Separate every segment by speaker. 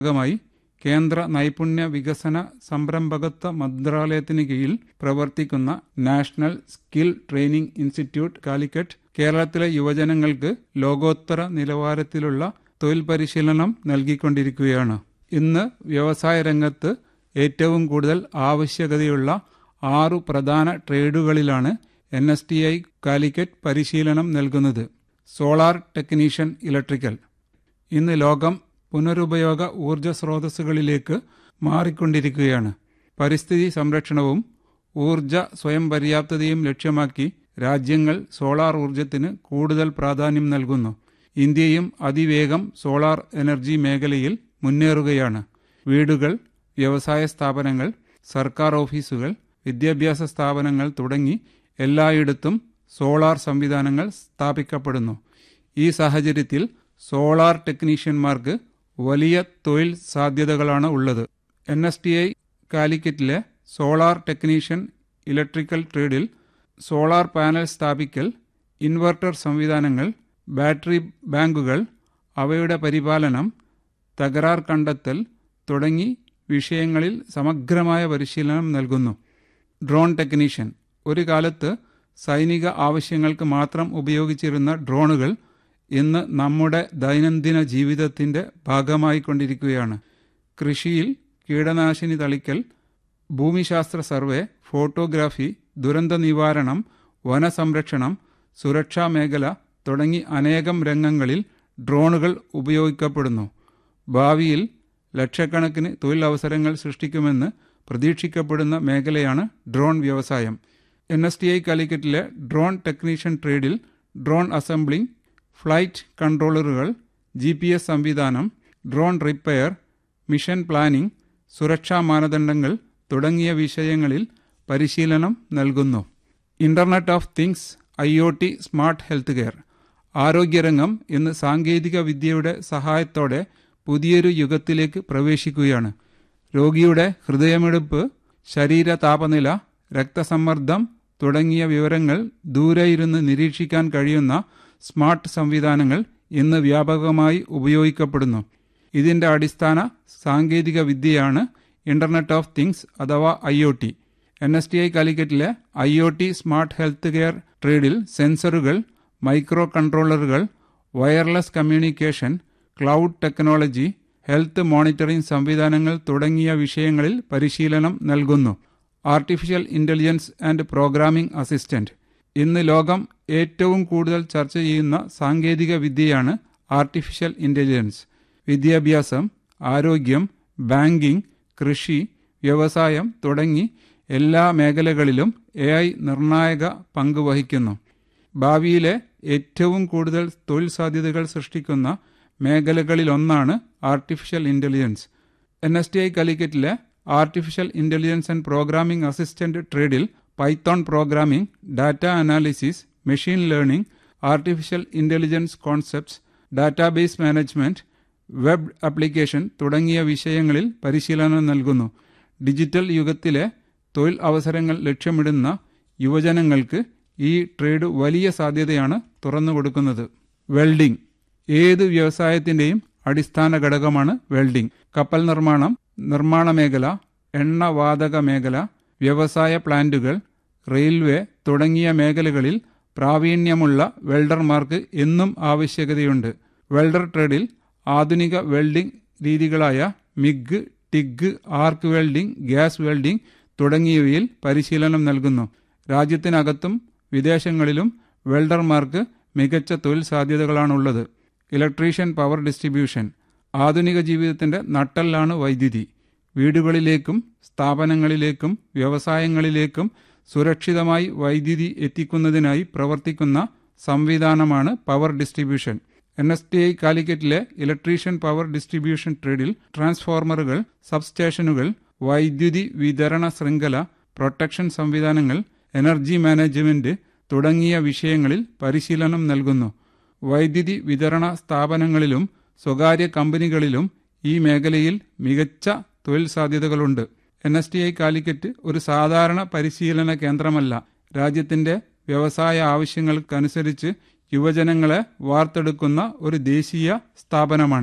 Speaker 1: ഭാഗമായി കേന്ദ്ര നൈപുണ്യ വികസന സംരംഭകത്വ മന്ത്രാലയത്തിന് കീഴിൽ പ്രവർത്തിക്കുന്ന national skill training institute Calicut കേരളത്തിലെ യുവജനങ്ങൾക്ക് ലോകോത്തര നിലവാരത്തിലുള്ള തൊഴിൽ പരിശീലനം നൽകിക്കൊണ്ടിരിക്കുകയാണ് ഇന്ന് വ്യവസായ രംഗത്ത് ഏറ്റവും കൂടുതൽ ആവശ്യകതയുള്ള ആറു പ്രധാന ട്രേഡുകളിലാണ് N S T I Calicut പരിശീലനം നൽകുന്നത് സോളാർ ടെക്നീഷ്യൻ ഇലക്ട്രിക്കൽ ഇന്ന് ലോകം പുനരുപയോഗ ഊർജ സ്രോതസ്സുകളിലേക്ക് മാറിക്കൊണ്ടിരിക്കുകയാണ് പരിസ്ഥിതി സംരക്ഷണവും ഊർജ സ്വയം പര്യാപ്തതയും ലക്ഷ്യമാക്കി രാജ്യങ്ങൾ സോളാർ ഊർജത്തിന് കൂടുതൽ പ്രാധാന്യം നൽകുന്നു ഇന്ത്യയും അതിവേഗം സോളാർ എനർജി മേഖലയിൽ മുന്നേറുകയാണ് വീടുകൾ വ്യവസായ സ്ഥാപനങ്ങൾ സർക്കാർ ഓഫീസുകൾ വിദ്യാഭ്യാസ സ്ഥാപനങ്ങൾ തുടങ്ങി എല്ലായിടത്തും സോളാർ സംവിധാനങ്ങൾ സ്ഥാപിക്കപ്പെടുന്നു ഈ സാഹചര്യത്തിൽ സോളാർ ടെക്നീഷ്യന്മാർക്ക് വലിയ തൊഴിൽ സാധ്യതകളാണ് ഉള്ളത് എൻ എസ് ടി ഐ കാലിക്കറ്റിലെ സോളാർ ടെക്നീഷ്യൻ ഇലക്ട്രിക്കൽ ട്രേഡിൽ സോളാർ പാനൽ സ്ഥാപിക്കൽ ഇൻവെർട്ടർ സംവിധാനങ്ങൾ ബാറ്ററി ബാങ്കുകൾ അവയുടെ പരിപാലനം തകരാർ കണ്ടെത്തൽ തുടങ്ങി വിഷയങ്ങളിൽ സമഗ്രമായ പരിശീലനം നൽകുന്നു ഡ്രോൺ ടെക്നീഷ്യൻ ഒരു കാലത്ത് സൈനിക ആവശ്യങ്ങൾക്ക് മാത്രം ഉപയോഗിച്ചിരുന്ന ഡ്രോണുകൾ ഇന്ന് നമ്മുടെ ദൈനംദിന ജീവിതത്തിന്റെ ഭാഗമായിക്കൊണ്ടിരിക്കുകയാണ് കൃഷിയിൽ കീടനാശിനി തളിക്കൽ ഭൂമിശാസ്ത്ര സർവേ ഫോട്ടോഗ്രാഫി ദുരന്ത നിവാരണം വനസംരക്ഷണം സുരക്ഷാ മേഖല തുടങ്ങി അനേകം രംഗങ്ങളിൽ ഡ്രോണുകൾ ഉപയോഗിക്കപ്പെടുന്നു ഭാവിയിൽ ലക്ഷക്കണക്കിന് തൊഴിലവസരങ്ങൾ സൃഷ്ടിക്കുമെന്ന് പ്രതീക്ഷിക്കപ്പെടുന്ന മേഖലയാണ് ഡ്രോൺ വ്യവസായം എൻ എസ് ടി ഐ കാലിക്കറ്റിലെ ഡ്രോൺ ടെക്നീഷ്യൻ ട്രേഡിൽ ഡ്രോൺ അസംബ്ലിംഗ് ഫ്ലൈറ്റ് കൺട്രോളറുകൾ ജി പി എസ് സംവിധാനം ഡ്രോൺ റിപ്പയർ മിഷൻ പ്ലാനിംഗ് സുരക്ഷാ മാനദണ്ഡങ്ങൾ തുടങ്ങിയ വിഷയങ്ങളിൽ പരിശീലനം നൽകുന്നു internet of things I O T smart health care ആരോഗ്യരംഗം ഇന്ന് സാങ്കേതിക വിദ്യയുടെ സഹായത്തോടെ പുതിയൊരു യുഗത്തിലേക്ക് പ്രവേശിക്കുകയാണ് രോഗിയുടെ ഹൃദയമിടിപ്പ് ശരീര താപനില രക്തസമ്മർദ്ദം തുടങ്ങിയ വിവരങ്ങൾ ദൂരെ ഇരുന്ന് നിരീക്ഷിക്കാൻ കഴിയുന്ന സ്മാർട്ട് സംവിധാനങ്ങൾ ഇന്ന് വ്യാപകമായി ഉപയോഗിക്കപ്പെടുന്നു ഇതിന്റെ അടിസ്ഥാന സാങ്കേതിക വിദ്യയാണ് ഇന്റർനെറ്റ് ഓഫ് തിങ്സ് അഥവാ I O T N S T I കാലിക്കറ്റിലെ I O T smart health care ട്രേഡിൽ സെൻസറുകൾ മൈക്രോ കൺട്രോളറുകൾ wireless communication cloud technology health monitoring സംവിധാനങ്ങൾ തുടങ്ങിയ വിഷയങ്ങളിൽ പരിശീലനം നൽകുന്നു artificial intelligence and programming assistant ഇന്ന് ലോകം ഏറ്റവും കൂടുതൽ ചർച്ച ചെയ്യുന്ന സാങ്കേതിക വിദ്യയാണ് ആർട്ടിഫിഷ്യൽ ഇന്റലിജൻസ് വിദ്യാഭ്യാസം ആരോഗ്യം ബാങ്കിംഗ് കൃഷി വ്യവസായം തുടങ്ങി എല്ലാ മേഖലകളിലും എ ഐ നിർണായക പങ്ക് വഹിക്കുന്നു ഭാവിയിലെ ഏറ്റവും കൂടുതൽ തൊഴിൽ സാധ്യതകൾ സൃഷ്ടിക്കുന്ന മേഖലകളിലൊന്നാണ് artificial intelligence N S T I കാലിക്കറ്റിലെ artificial intelligence and programming assistant ട്രേഡിൽ Python programming data analysis machine learning artificial intelligence concepts database management web application തുടങ്ങിയ വിഷയങ്ങളിൽ പരിശീലനം നൽകുന്നു ഡിജിറ്റൽ യുഗത്തിലെ തൊഴിൽ അവസരങ്ങൾ ലക്ഷ്യമിടുന്ന യുവജനങ്ങൾക്ക് ഈ ട്രേഡ് വലിയ സാധ്യതയാണ് തുറന്നുകൊടുക്കുന്നത് വെൽഡിംഗ് ഏത് വ്യവസായത്തിന്റെയും അടിസ്ഥാന ഘടകമാണ് വെൽഡിംഗ് കപ്പൽ നിർമ്മാണം നിർമ്മാണ മേഖല എണ്ണ വാതക മേഖല വ്യവസായ പ്ലാന്റുകൾ റെയിൽവേ തുടങ്ങിയ മേഖലകളിൽ പ്രാവീണ്യമുള്ള വെൽഡർമാർക്ക് എന്നും ആവശ്യകതയുണ്ട് വെൽഡർ ട്രേഡിൽ ആധുനിക വെൽഡിംഗ് രീതികളായ MIG TIG arc welding gas welding തുടങ്ങിയവയിൽ പരിശീലനം നൽകുന്നു രാജ്യത്തിനകത്തും വിദേശങ്ങളിലും വെൽഡർമാർക്ക് മികച്ച തൊഴിൽ സാധ്യതകളാണുള്ളത് ഇലക്ട്രീഷ്യൻ പവർ ഡിസ്ട്രിബ്യൂഷൻ ആധുനിക ജീവിതത്തിന്റെ നട്ടെല്ലാണ് വൈദ്യുതി വീടുകളിലേക്കും സ്ഥാപനങ്ങളിലേക്കും വ്യവസായങ്ങളിലേക്കും സുരക്ഷിതമായി വൈദ്യുതി എത്തിക്കുന്നതിനായി പ്രവർത്തിക്കുന്ന സംവിധാനമാണ് power distribution N S T I കാലിക്കറ്റിലെ ഇലക്ട്രീഷ്യൻ പവർ ഡിസ്ട്രിബ്യൂഷൻ ട്രേഡിൽ ട്രാൻസ്ഫോർമറുകൾ സബ്സ്റ്റേഷനുകൾ വൈദ്യുതി വിതരണ ശൃംഖല പ്രൊട്ടക്ഷൻ സംവിധാനങ്ങൾ എനർജി മാനേജ്മെന്റ് തുടങ്ങിയ വിഷയങ്ങളിൽ പരിശീലനം നൽകുന്നു വൈദ്യുതി വിതരണ സ്ഥാപനങ്ങളിലും സ്വകാര്യ കമ്പനികളിലും ഈ മേഖലയിൽ മികച്ച തൊഴിൽ സാധ്യതകളുണ്ട് N S T I Calicut ഒരു സാധാരണ പരിശീലന കേന്ദ്രമല്ല രാജ്യത്തിന്റെ വ്യവസായ ആവശ്യങ്ങൾക്കനുസരിച്ച് യുവജനങ്ങളെ വാർത്തെടുക്കുന്ന ഒരു ദേശീയ സ്ഥാപനമാണ്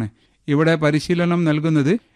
Speaker 1: ഇവിടെ പരിശീലനം നൽകുന്നത്